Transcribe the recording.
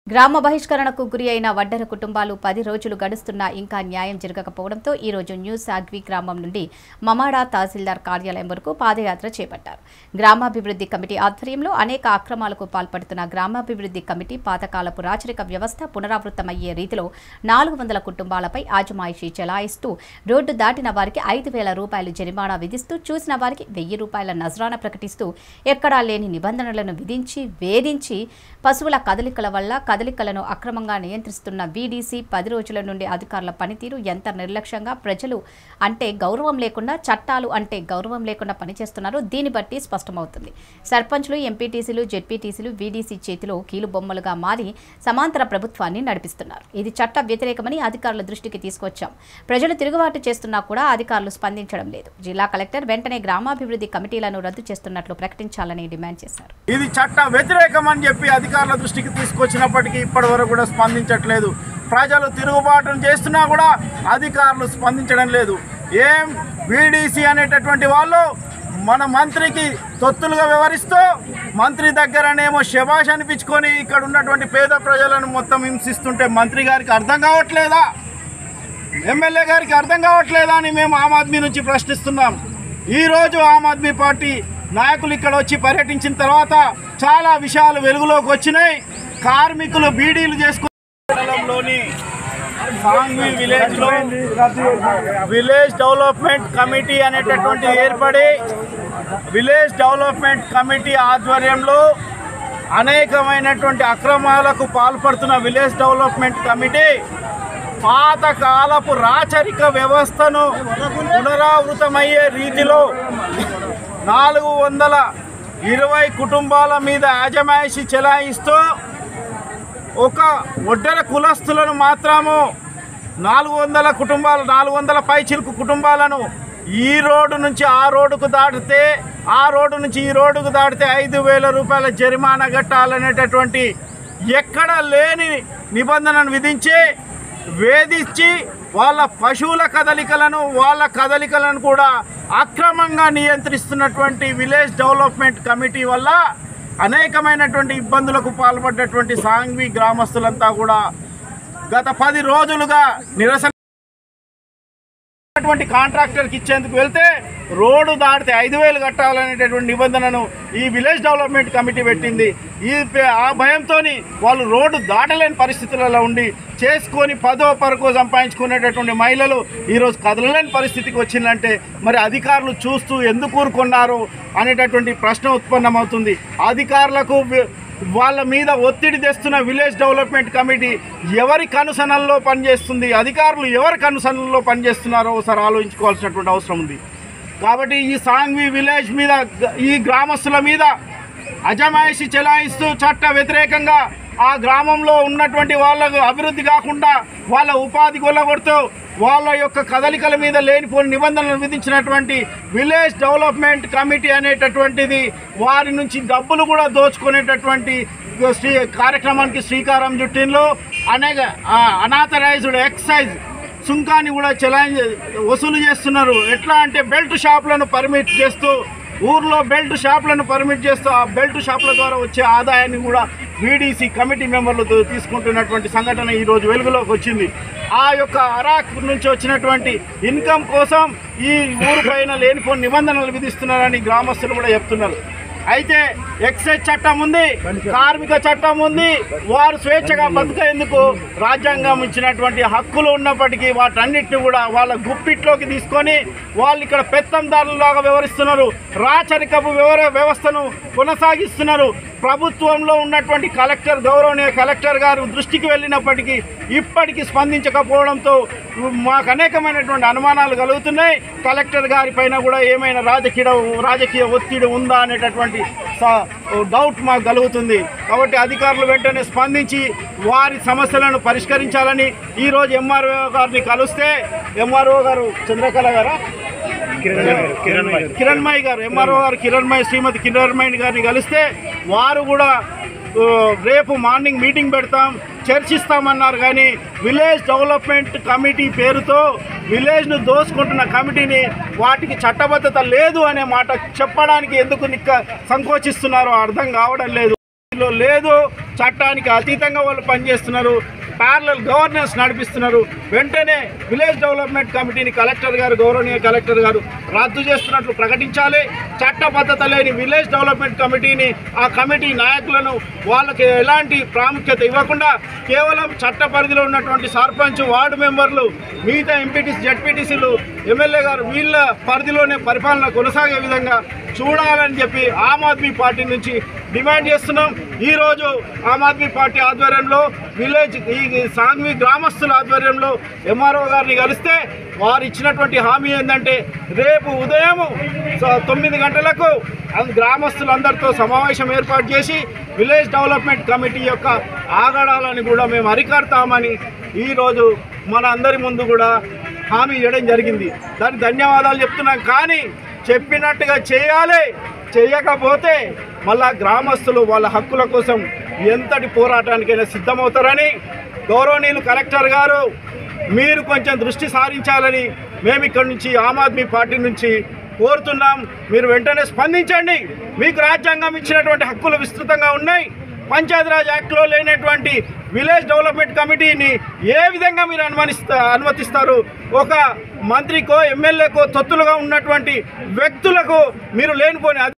గ్రామ బహిష్కరణకు గురి అయిన వడ్డర కుటుంబాలు పది రోజులు గడుస్తున్నా ఇంకా న్యాయం జరగకపోవడంతో ఈ రోజు న్యూస్ అగ్వి గ్రామం నుండి మమాడా తహసీల్దార్ కార్యాలయం వరకు పాదయాత్ర చేపట్టారు గ్రామాభివృద్ధి కమిటీ ఆధ్వర్యంలో అనేక అక్రమాలకు పాల్పడుతున్న గ్రామాభివృద్ధి కమిటీ పాతకాలపు రాచరిక వ్యవస్థ పునరావృతమయ్యే రీతిలో నాలుగు వందల కుటుంబాలపై ఆజమాయిషీ చెలాయిస్తూ రోడ్డు దాటిన వారికి ఐదు వేల రూపాయలు జరిమానా విధిస్తూ చూసిన వారికి వెయ్యి రూపాయల నజరాన ప్రకటిస్తూ ఎక్కడా లేని నిబంధనలను విధించి వేధించి పశువుల కదలికల వల్ల కదలికలను అక్రమంగా నియంత్రిస్తున్న వీడీసీ పది రోజుల నుండి అధికారుల పనితీరు ఎంత నిర్లక్ష్యంగా ప్రజలు అంటే గౌరవం లేకుండా చట్టాలు అంటే గౌరవం లేకుండా పనిచేస్తున్నారో దీన్ని బట్టి స్పష్టమవుతుంది సర్పంచ్లు ఎంపీటీసీలు జెడ్పీటీసీలు వీడీసీ చేతిలో కీలు బొమ్మలుగా మారి సమాంతర ప్రభుత్వాన్ని నడిపిస్తున్నారు ఇది చట్ట వ్యతిరేకమని అధికారుల దృష్టికి తీసుకొచ్చాం ప్రజలు తిరుగుబాటు చేస్తున్నా కూడా అధికారులు స్పందించడం లేదు జిల్లా కలెక్టర్ వెంటనే గ్రామాభివృద్ధి కమిటీలను రద్దు చేస్తున్నట్లు ప్రకటించాలని డిమాండ్ చేశారు ఇది చట్ట వ్యతిరేకం అని చెప్పి అధికారుల దృష్టికి తీసుకొచ్చినప్పటికీ ఇప్పటి వరకు కూడా స్పందించట్లేదు ప్రజలు తిరుగుబాటును చేస్తున్నా కూడా అధికారులు స్పందించడం లేదు ఏం వీడీసీ అనేటటువంటి వాళ్ళు మన మంత్రికి తొత్తులుగా వ్యవహరిస్తూ మంత్రి దగ్గరనేమో శబాష్ అనిపించుకొని ఇక్కడ ఉన్నటువంటి పేద ప్రజలను మొత్తం హింసిస్తుంటే మంత్రి గారికి అర్థం కావట్లేదా ఎమ్మెల్యే గారికి అర్థం కావట్లేదా అని మేము ఆమ్ ఆద్మీ నుంచి ప్రశ్నిస్తున్నాం ఈరోజు ఆమ్ ఆద్మీ పార్టీ నాయకులు ఇక్కడ వచ్చి పర్యటించిన తర్వాత చాలా విషయాలు వెలుగులోకి వచ్చినాయి కార్మికులు బీడీలు చేసుకుని సాంగ్వి విలేజ్లో విలేజ్ డెవలప్మెంట్ కమిటీ అనేటటువంటి ఏర్పడి విలేజ్ డెవలప్మెంట్ కమిటీ ఆధ్వర్యంలో అనేకమైనటువంటి అక్రమాలకు పాల్పడుతున్న విలేజ్ డెవలప్మెంట్ కమిటీ పాతకాలపు రాచరిక వ్యవస్థను పునరావృతమయ్యే రీతిలో నాలుగు వందల ఇరవై కుటుంబాల మీద యాజమాయిషి చెలాయిస్తూ ఒక ఒడ్డర కులస్తులను మాత్రము నాలుగు వందల కుటుంబాలు నాలుగు వందల పైచిలుకు కుటుంబాలను ఈ రోడ్డు నుంచి ఆ రోడ్డుకు దాటితే ఆ రోడ్డు నుంచి ఈ రోడ్డుకు దాటితే ఐదు వేల రూపాయల జరిమానా కట్టాలనేటటువంటి ఎక్కడ లేని నిబంధనను విధించి వేధించి వాళ్ళ పశువుల కదలికలను వాళ్ళ కదలికలను కూడా అక్రమంగా నియంత్రిస్తున్నటువంటి విలేజ్ డెవలప్మెంట్ కమిటీ వల్ల అనేకమైనటువంటి ఇబ్బందులకు పాల్పడ్డటువంటి సాంగ్వి గ్రామస్తులంతా కూడా గత పది రోజులుగా నిరసన అటువంటి కాంట్రాక్టర్కి ఇచ్చేందుకు వెళ్తే రోడ్డు దాటితే ఐదు వేలు కట్టాలనేటటువంటి నిబంధనను ఈ విలేజ్ డెవలప్మెంట్ కమిటీ పెట్టింది ఈ పే- ఆ భయంతో వాళ్ళు రోడ్డు దాటలేని పరిస్థితులలో ఉండి చేసుకొని పదో పరకో సంపాదించుకునేటటువంటి మహిళలు ఈరోజు కదలలేని పరిస్థితికి వచ్చిందంటే మరి అధికారులు చూస్తూ ఎందుకు ఊరుకున్నారు అనేటటువంటి ప్రశ్న ఉత్పన్నమవుతుంది అధికారులకు వి- వాళ్ళ మీద ఒత్తిడి తెస్తున్న విలేజ్ డెవలప్మెంట్ కమిటీ ఎవరి కనుసనల్లో పనిచేస్తుంది అధికారులు ఎవరి కనుసనల్లో పనిచేస్తున్నారో ఒకసారి ఆలోచించుకోవాల్సినటువంటి అవసరం ఉంది కాబట్టి ఈ సాంగ్వి విలేజ్ మీద గ- ఈ గ్రామస్తుల మీద అజమాయిషి చెలాయిస్తూ చట్ట వ్యతిరేకంగా ఆ గ్రామంలో ఉన్నటువంటి వాళ్ళకు అభివృద్ధి కాకుండా వాళ్ళ ఉపాధి కొల్లగొడుతూ వాళ్ళ యొక్క కదలికల మీద లేనిపోని నిబంధనలు విధించినటువంటి విలేజ్ డెవలప్మెంట్ కమిటీ అనేటటువంటిది వారి నుంచి డబ్బులు కూడా దోచుకునేటటువంటి శ్రీ కార్యక్రమానికి శ్రీకారం చుట్టిండ్లు అనేక అనాథరైజ్డ్ ఎక్సైజ్ సుంకాన్ని కూడా చెలాయి వసూలు చేస్తున్నారు ఎట్లా అంటే బెల్ట్ షాపులను పర్మిట్ చేస్తూ ఊర్లో బెల్ట్ షాపులను పర్మిట్ చేస్తూ ఆ బెల్ట్ షాపుల ద్వారా వచ్చే ఆదాయాన్ని కూడా వీడీసీ కమిటీ మెంబర్లు తీ- తీసుకుంటున్నటువంటి సంఘటన ఈరోజు వెలుగులోకి వచ్చింది ఆ యొక్క అరాక్ నుంచి వచ్చినటువంటి ఇన్కమ్ కోసం ఈ ఊరు పైన లేనిపోని నిబంధనలు విధిస్తున్నారని గ్రామస్తులు కూడా చెప్తున్నారు అయితే ఎక్సైజ్ చట్టం ఉంది కార్మిక చట్టం ఉంది వారు స్వేచ్ఛగా బతికేందుకు రాజ్యాంగం ఇచ్చినటువంటి హక్కులు ఉన్నప్పటికీ వాటన్నిటిని కూడా వాళ్ళ గుప్పిట్లోకి తీసుకొని వాళ్ళు ఇక్కడ పెత్తందారులాగా వ్యవహరిస్తున్నారు రాచరికపు వ్యవహార వ్యవస్థను కొనసాగిస్తున్నారు ప్రభుత్వంలో ఉన్నటువంటి కలెక్టర్ గౌరవనీయ కలెక్టర్ గారు దృష్టికి వెళ్ళినప్పటికీ ఇప్పటికీ స్పందించకపోవడంతో మాకు అనేకమైనటువంటి అనుమానాలు కలుగుతున్నాయి కలెక్టర్ గారి పైన కూడా ఏమైనా రాజకీయ రాజకీయ ఒత్తిడి ఉందా అనేటటువంటి స- డౌట్ మాకు కలుగుతుంది కాబట్టి అధికారులు వెంటనే స్పందించి వారి సమస్యలను పరిష్కరించాలని ఈరోజు ఎంఆర్ఓ గారిని కలిస్తే ఎంఆర్ఓ గారు చంద్రకళ గారా కిరణ్మయి గారు ఎంఆర్ఓ గారు కిరణ్మయి శ్రీమతి కిరణ్మయి గారిని కలిస్తే వారు కూడా ఆ, రేపు మార్నింగ్ మీటింగ్ పెడతాం చర్చిస్తామన్నారు కానీ విలేజ్ డెవలప్మెంట్ కమిటీ పేరుతో విలేజ్ను దోసుకుంటున్న కమిటీని వాటికి చట్టబద్ధత లేదు అనే మాట చెప్పడానికి ఎందుకు నిక్క సంకోచిస్తున్నారో అర్థం కావడం లేదు యాక్ట్లో లేదు చట్టానికి అతీతంగా వాళ్ళు పనిచేస్తున్నారు ప్యారలల్ గవర్నెన్స్ నడిపిస్తున్నారు వెంటనే విలేజ్ డెవలప్మెంట్ కమిటీని కలెక్టర్ గారు గౌరవనీయ కలెక్టర్ గారు రద్దు చేస్తున్నట్లు ప్రకటించాలి చట్టబద్ధత లేని విలేజ్ డెవలప్మెంట్ కమిటీని ఆ కమిటీ నాయకులను వాళ్ళకి ఎలాంటి ప్రాముఖ్యత ఇవ్వకుండా కేవలం చట్ట పరిధిలో ఉన్నటువంటి సర్పంచ్ వార్డు మెంబర్లు మిగతా ఎంపీటీసీ జడ్పీటీసీలు ఎమ్మెల్యే గారు వీళ్ళ పరిధిలోనే పరిపాలన కొనసాగే విధంగా చూడాలని చెప్పి ఆమ్ ఆద్మీ పార్టీ నుంచి డిమాండ్ చేస్తున్నాం ఈరోజు ఆమ్ ఆద్మీ పార్టీ ఆధ్వర్యంలో విలేజ్ ఈ సాంఘ్వి గ్రామస్తుల ఆధ్వర్యంలో ఎంఆర్ఓ గారిని కలిస్తే వారు ఇచ్చినటువంటి హామీ ఏంటంటే రేపు ఉదయం స- తొమ్మిది గంటలకు అం- గ్రామస్తులందరితో సమావేశం ఏర్పాటు చేసి విలేజ్ డెవలప్మెంట్ కమిటీ యొక్క ఆగడాలని కూడా మేము అరికడతామని ఈరోజు మన అందరి ముందు కూడా హామీ ఇవ్వడం జరిగింది దానికి ధన్యవాదాలు చెప్తున్నాం కానీ చెప్పినట్టుగా చేయాలి చేయకపోతే మళ్ళా గ్రామస్తులు వాళ్ళ హక్కుల కోసం ఎంతటి పోరాటానికైనా సిద్ధమవుతారని గౌరవనీయులు కలెక్టర్ గారు మీరు కొంచెం దృష్టి సారించాలని మేము ఇక్కడి నుంచి ఆమ్ ఆద్మీ పార్టీ నుంచి కోరుతున్నాం మీరు వెంటనే స్పందించండి మీకు రాజ్యాంగం ఇచ్చినటువంటి హక్కులు విస్తృతంగా ఉన్నాయి పంచాయతీరాజ్ యాక్ట్లో లేనటువంటి విలేజ్ డెవలప్మెంట్ కమిటీని ఏ విధంగా మీరు అనుమానిస్తా అనుమతిస్తారు ఒక మంత్రికో ఎమ్మెల్యేకో తొత్తులుగా ఉన్నటువంటి వ్యక్తులకు మీరు లేనిపోని